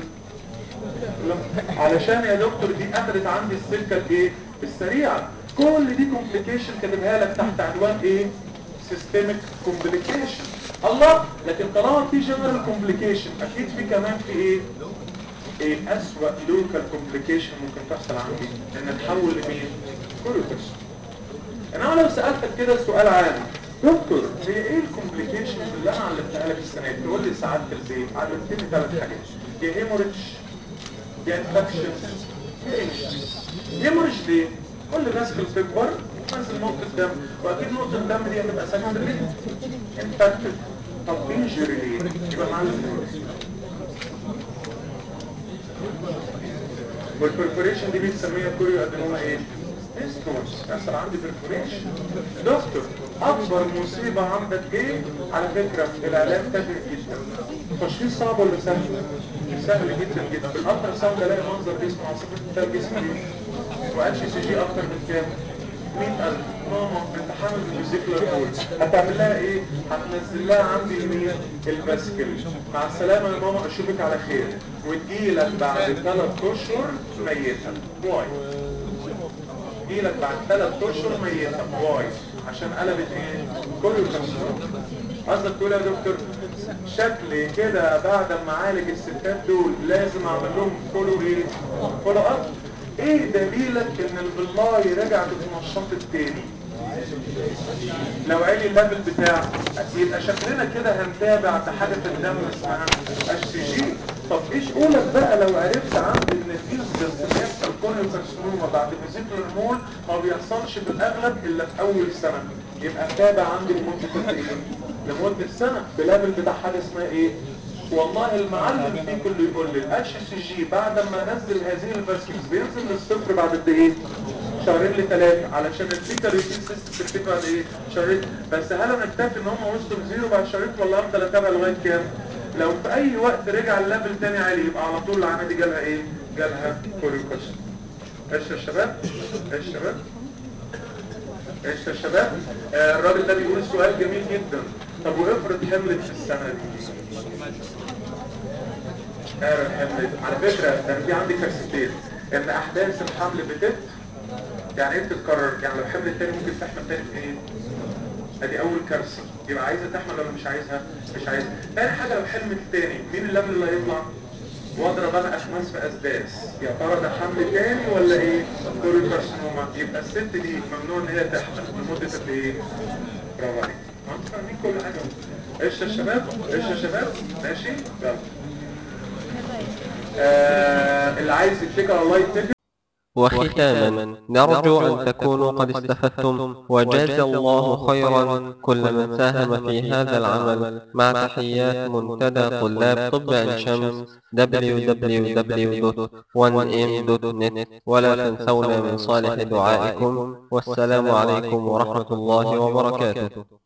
Speaker 2: علشان يا دكتور دي اخدت عندي السكه الايه السريعه كل دي كومبليكيشن كاتبها لك تحت عنوان ايه سيستميك كومبليكيشن الله لكن طالما في جنرال كومبليكيشن اكيد في كمان في ايه ايه اسوأ لوكال كومبليكيشن ممكن تحصل عندي ان تحول لمين كوريوتس انا لو سالتك كده سؤال عام دكتور هي ايه الكومبليكيشنز اللي انا علمتها لك السنه دي تقول لي ساعات في البيت علمتني ثلاث حاجات يا هيموريدج يا انفكشنز يا انجز هيموريدج ليه كل ماسك بتكبر تنزل نقطه دم واكيد نقطه الدم دي هتبقى سكندري انفكتد طب انجري ليه يبقى معانا هيموريدج والبرفوريشن دي بنسميها كوريو ادينوما ايه؟ ديستونز يحصل عندي برفوريشن دكتور اكبر مصيبه عندك ايه؟ على فكره العلاج تافه جدا التشخيص صعب ولا سهل؟ سهل جدا جدا بالالترا ساوند الاقي منظر جسم عاصفه التلج جسم ايه؟ واتش سي جي اكتر من كام؟ 100000 ماما انت حامل بالفيزيكولار بول هتعمل لها ايه؟ هتنزل لها عندي اليمين الباسكل مع السلامه يا ماما اشوفك على خير وتجيلك بعد ثلاث اشهر ميته واي تجيلك بعد ثلاث اشهر ميته واي عشان قلبت ايه؟ كله كسران قصدك تقول يا دكتور شكلي كده بعد ما اعالج الستات دول لازم اعمل لهم فولو ايه؟ فولو اب ايه دليلك ان البلاي رجعت تتنشط التاني لو عالي الليفل بتاعه يبقى شكلنا كده هنتابع بحاجة في الدم اسمها اتش سي جي طب ايش قولك بقى لو عرفت عندي ان الانسدنس اللي بيحصل كل كارسينوما بعد فيزيكولار مول ما بيحصلش في الاغلب الا في اول سنة يبقى اتابع عندي لمدة قد ايه؟ لمدة سنة بليفل بتاع حاجة اسمها ايه؟ والله المعلم فيه كله يقول لي الاتش سي جي بعد ما انزل هذه الفاسكيز بينزل للصفر بعد قد ايه؟ شهرين لثلاثة علشان الفيتا روتين سيستم تكتب بعد ايه؟ شهرين بس هل انا اكتفي ان هم وصلوا لزيرو بعد شهرين ولا افضل اتابع لغاية كام؟ لو في اي وقت رجع الليفل تاني عالي يبقى على طول العانة دي جالها ايه؟ جالها كوريوكاس ايش يا شباب؟ ايش يا شباب؟ ايش يا شباب؟ آه الراجل ده بيقول سؤال جميل جدا طب وافرض حملت في السنة دي آه حملت على فكرة ده في عندي كارثتين ان احداث الحمل بتت يعني ايه بتتكرر يعني لو حمل تاني ممكن تحمل تاني في ايه ادي اول كارثه يبقى عايزه تحمل ولا مش عايزها مش عايزها تاني حاجه لو حملت تاني مين اللبن اللي هيطلع واضرب انا اخماس في اسداس يا ترى ده حمل تاني ولا ايه كوري كارسينوما يبقى الست دي ممنوع ان هي تحمل لمده قد ايه برافو عليك انتوا فاهمين كل حاجه ايش يا شباب ايش يا شباب ماشي يلا آه اللي عايز يتكل الله يتكل
Speaker 1: وختاما نرجو أن تكونوا قد استفدتم وجاز الله خيرا كل من ساهم في هذا العمل مع تحيات منتدى طلاب طب عين شمس www.1m.net ولا تنسونا من صالح دعائكم والسلام عليكم ورحمة الله وبركاته